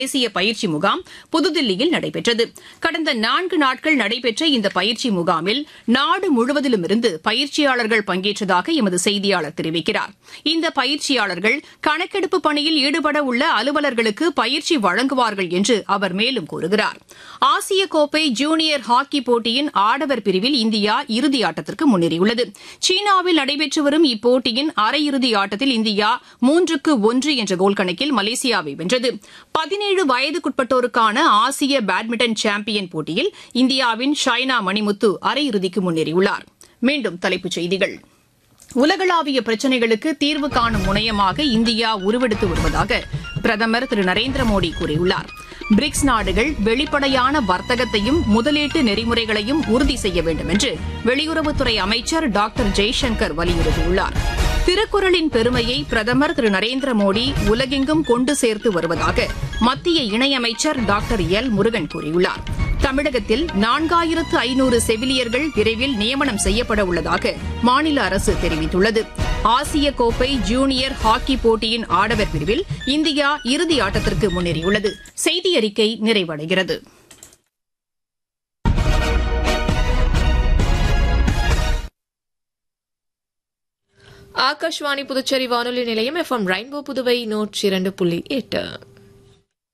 தேசிய பயிற்சி முகாம் புதுதில்லியில் நடைபெற்றது கடந்த நான்கு நாட்கள் நடைபெற்ற இந்த பயிற்சி முகாமில் நாடு முழுவதிலும் இருந்து பயிற்சியாளர்கள் பங்கேற்றதாக எமது செய்தியாளர் தெரிவிக்கிறார் இந்த பயிற்சியாளர்கள் கணக்கெடுப்பு பணியில் ஈடுபட உள்ள அலுவலர்களுக்கு பயிற்சி வழங்குவார்கள் என்று அவர் மேலும் கூறுகிறார் ஆசிய கோப்பை ஜூனியர் ஹாக்கி போட்டியின் ஆடவர் பிரிவில் இந்தியா இறுதி ஆட்டத்திற்கு முன்னேறியுள்ளது சீனாவில் நடைபெற்று வரும் இப்போட்டியின் அரையிறுதி ஆட்டத்தில் இந்தியா மூன்றுக்கு ஒன்று என்ற கோல் கணக்கில் மலேசியாவை வென்றது பதினேழு வயதுக்குட்பட்டோருக்கான ஆசிய பேட்மிண்டன் சாம்பியன் போட்டியில் இந்தியாவின் ஷைனா மணிமுத்து அரையிறுதிக்கு முன்னேறியுள்ளார் மீண்டும் தலைப்புச் செய்திகள் உலகளாவிய பிரச்சினைகளுக்கு தீர்வு காணும் முனையமாக இந்தியா உருவெடுத்து வருவதாக பிரதமர் திரு நரேந்திர மோடி கூறியுள்ளார் பிரிக்ஸ் நாடுகள் வெளிப்படையான வர்த்தகத்தையும் முதலீட்டு நெறிமுறைகளையும் உறுதி செய்ய வேண்டும் என்று வெளியுறவுத்துறை அமைச்சர் டாக்டர் ஜெய்சங்கர் வலியுறுத்தியுள்ளார் திருக்குறளின் பெருமையை பிரதமர் திரு நரேந்திர மோடி உலகெங்கும் கொண்டு சேர்த்து வருவதாக மத்திய இணையமைச்சர் டாக்டர் எல் முருகன் கூறியுள்ளார் தமிழகத்தில் நான்காயிரத்து ஐநூறு செவிலியர்கள் விரைவில் நியமனம் செய்யப்பட உள்ளதாக மாநில அரசு தெரிவித்துள்ளது ஆசிய கோப்பை ஜூனியர் ஹாக்கி போட்டியின் ஆடவர் பிரிவில் இந்தியா இறுதி ஆட்டத்திற்கு முன்னேறியுள்ளது செய்தி அறிக்கை நிறைவடைகிறது ஆகாஷ்வாணி புதுச்சேரி வானொலி நிலையம் எஃப்எம் ரெயின்போ புதுவை நூற்றி இரண்டு புள்ளி எட்டு